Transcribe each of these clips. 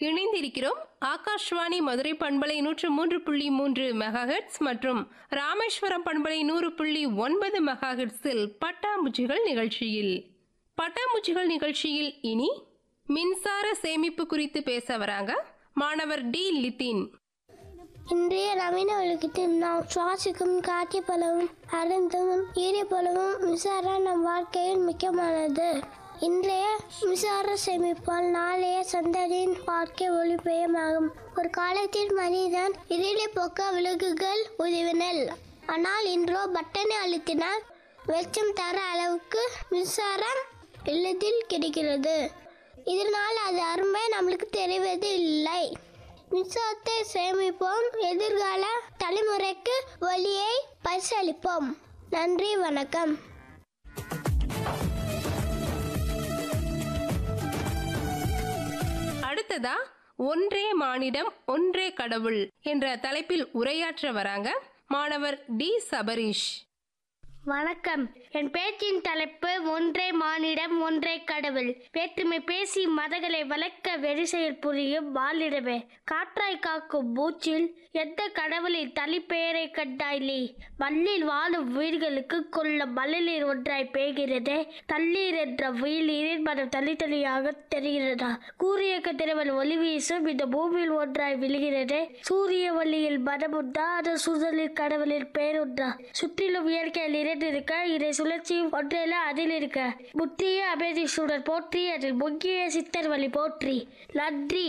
இணைந்திருக்கிறோம் ஆகாஷ்வாணி மதுரை பண்பலை நூற்று மூன்று புள்ளி மூன்று மெகாஹெட்ஸ் மற்றும் ராமேஸ்வரம் பண்பலை நூறு புள்ளி ஒன்பது மெகாஹெட்ஸில் பட்டாம்பூச்சிகள் நிகழ்ச்சியில் பட்டாம்பூச்சிகள் நிகழ்ச்சியில் இனி மின்சார சேமிப்பு குறித்து பேச வராங்க மாணவர் டி லித்தின் இன்றைய நவீன உலகத்தில் நாம் சுவாசிக்கும் காற்று பலவும் அருந்தும் ஈரப்பலவும் மின்சாரம் நம் வாழ்க்கையில் முக்கியமானது இன்றைய மின்சார சேமிப்பால் நாளைய சந்ததியின் வாழ்க்கை ஒளிபயமாகும் ஒரு காலத்தில் மனிதன் இருளை போக்க விலங்குகள் உதவினல் ஆனால் இன்றோ பட்டனை அழுத்தினால் வெளிச்சம் தர அளவுக்கு மின்சாரம் இல்லத்தில் கிடைக்கிறது இதனால் அது அருமை நம்மளுக்கு தெரிவது இல்லை மின்சாரத்தை சேமிப்போம் எதிர்கால தலைமுறைக்கு வழியை பரிசளிப்போம் நன்றி வணக்கம் அடுத்ததா ஒன்றே மானிடம் ஒன்றே கடவுள் என்ற தலைப்பில் உரையாற்ற வராங்க மாணவர் டி சபரீஷ் வணக்கம் என் பேச்சின் தலைப்பு ஒன்றே மானிடம் ஒன்றே கடவுள் வேற்றுமை பேசி மதங்களை வளர்க்க வெறிசெயல் புரியும் வாழிடமே காற்றாய் காக்கும் மூச்சில் எந்த கடவுளின் தலிப்பெயரை கண்டாயிலே மண்ணில் வாழும் உயிர்களுக்கு கொள்ள மழநீர் ஒன்றாய் பெய்கிறதே தண்ணீர் என்ற உயிரின் மனம் தனித்தனியாக தெரிகிறதா கூறிய கதிரவன் ஒளி வீசும் இந்த பூமியில் ஒன்றாய் விழுகிறதே சூரிய ஒளியில் மனம் உண்டா அது சுழலில் கடவுளின் பெயர் உண்டா சுற்றிலும் இயற்கையில் நிறைந்திருக்க இதை சுழற்சி ஒன்றில் அதில் இருக்க முற்றிய அமைதி சூழல் போற்றி அதில் முக்கிய சித்தர் வழி போற்றி நன்றி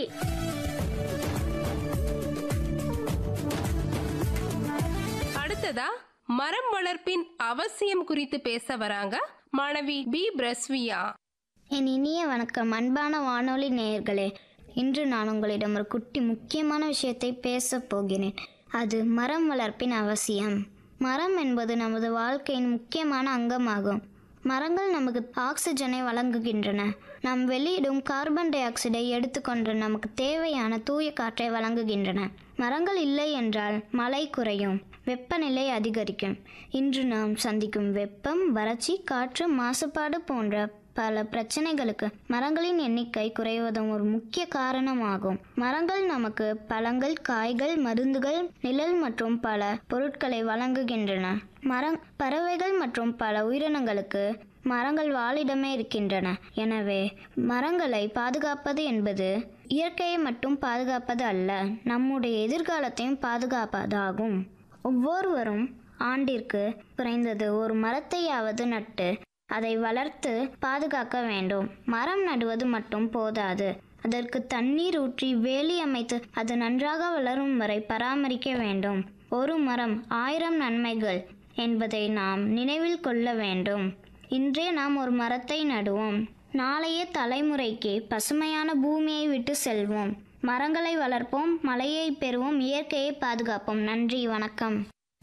அடுத்ததா மரம் வளர்ப்பின் அவசியம் குறித்து பேச வராங்க மாணவி பி பிரஸ்வியா என் இனிய வணக்கம் அன்பான வானொலி நேயர்களே இன்று நான் உங்களிடம் ஒரு குட்டி முக்கியமான விஷயத்தை பேசப் போகிறேன் அது மரம் வளர்ப்பின் அவசியம் மரம் என்பது நமது வாழ்க்கையின் முக்கியமான அங்கமாகும் மரங்கள் நமக்கு ஆக்சிஜனை வழங்குகின்றன நாம் வெளியிடும் கார்பன் டை ஆக்சைடை எடுத்துக்கொண்டு நமக்கு தேவையான தூய காற்றை வழங்குகின்றன மரங்கள் இல்லை என்றால் மழை குறையும் வெப்பநிலை அதிகரிக்கும் இன்று நாம் சந்திக்கும் வெப்பம் வறட்சி காற்று மாசுபாடு போன்ற பல பிரச்சனைகளுக்கு மரங்களின் எண்ணிக்கை குறைவதும் ஒரு முக்கிய காரணமாகும் மரங்கள் நமக்கு பழங்கள் காய்கள் மருந்துகள் நிழல் மற்றும் பல பொருட்களை வழங்குகின்றன மரம் பறவைகள் மற்றும் பல உயிரினங்களுக்கு மரங்கள் வாழிடமே இருக்கின்றன எனவே மரங்களை பாதுகாப்பது என்பது இயற்கையை மட்டும் பாதுகாப்பது அல்ல நம்முடைய எதிர்காலத்தையும் பாதுகாப்பதாகும் ஒவ்வொருவரும் ஆண்டிற்கு குறைந்தது ஒரு மரத்தையாவது நட்டு அதை வளர்த்து பாதுகாக்க வேண்டும் மரம் நடுவது மட்டும் போதாது அதற்கு தண்ணீர் ஊற்றி வேலி அமைத்து அது நன்றாக வளரும் வரை பராமரிக்க வேண்டும் ஒரு மரம் ஆயிரம் நன்மைகள் என்பதை நாம் நினைவில் கொள்ள வேண்டும் இன்றே நாம் ஒரு மரத்தை நடுவோம் நாளைய தலைமுறைக்கு பசுமையான பூமியை விட்டு செல்வோம் மரங்களை வளர்ப்போம் மழையை பெறுவோம் இயற்கையை பாதுகாப்போம் நன்றி வணக்கம்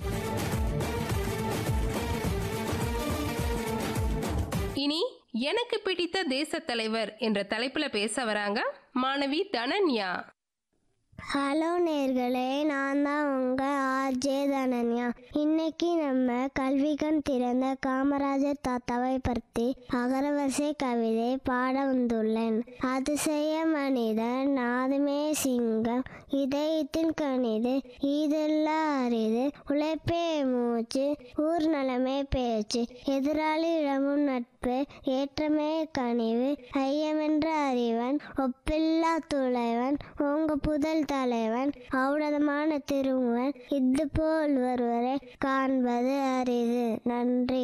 இனி எனக்கு பிடித்த தேச தலைவர் என்ற தலைப்புல பேச வராங்க மாணவி தனன்யா ஹலோ நேர்களே நான் தான் உங்க ஆர்ஜே தனன்யா இன்னைக்கு நம்ம கல்விகண் திறந்த காமராஜர் தாத்தாவை பற்றி அகரவரிசை கவிதை பாட வந்துள்ளேன் அதிசய மனிதன் நாதுமே சிங்கம் இதயத்தின் கணிது இதெல்லாம் அரிது உழைப்பே மூச்சு ஊர் நலமே பேச்சு எதிராளி இடமும் நட்பு ஏற்றமே கனிவு ஐயமென்ற அறிவன் ஒப்பில்லா துளைவன் உங்க புதல் தலைவன் ஔடதமான திருமுவன் இது போல் ஒருவரை காண்பது அரிது நன்றி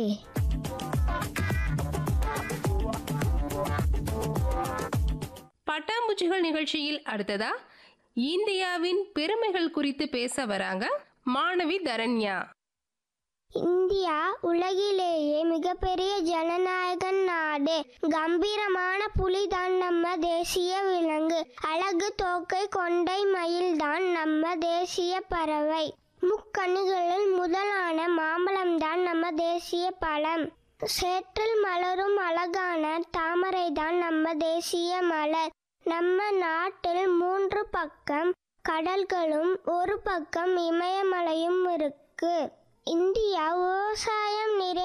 பட்டாம்பூச்சிகள் நிகழ்ச்சியில் அடுத்ததா இந்தியாவின் பெருமைகள் குறித்து பேச வராங்க மாணவி தரண்யா இந்தியா உலகிலேயே மிகப்பெரிய ஜனநாயக நாடு கம்பீரமான புலிதான் நம்ம தேசிய விலங்கு அழகு தோக்கை கொண்டை மயில் தான் நம்ம தேசிய பறவை முக்கணிகளில் முதலான மாம்பழம் தான் நம்ம தேசிய பழம் சேற்றில் மலரும் அழகான தாமரை தான் நம்ம தேசிய மலர் நம்ம நாட்டில் மூன்று பக்கம் கடல்களும் ஒரு பக்கம் இமயமலையும் இருக்கு இந்தியா விவசாயம் நிறைய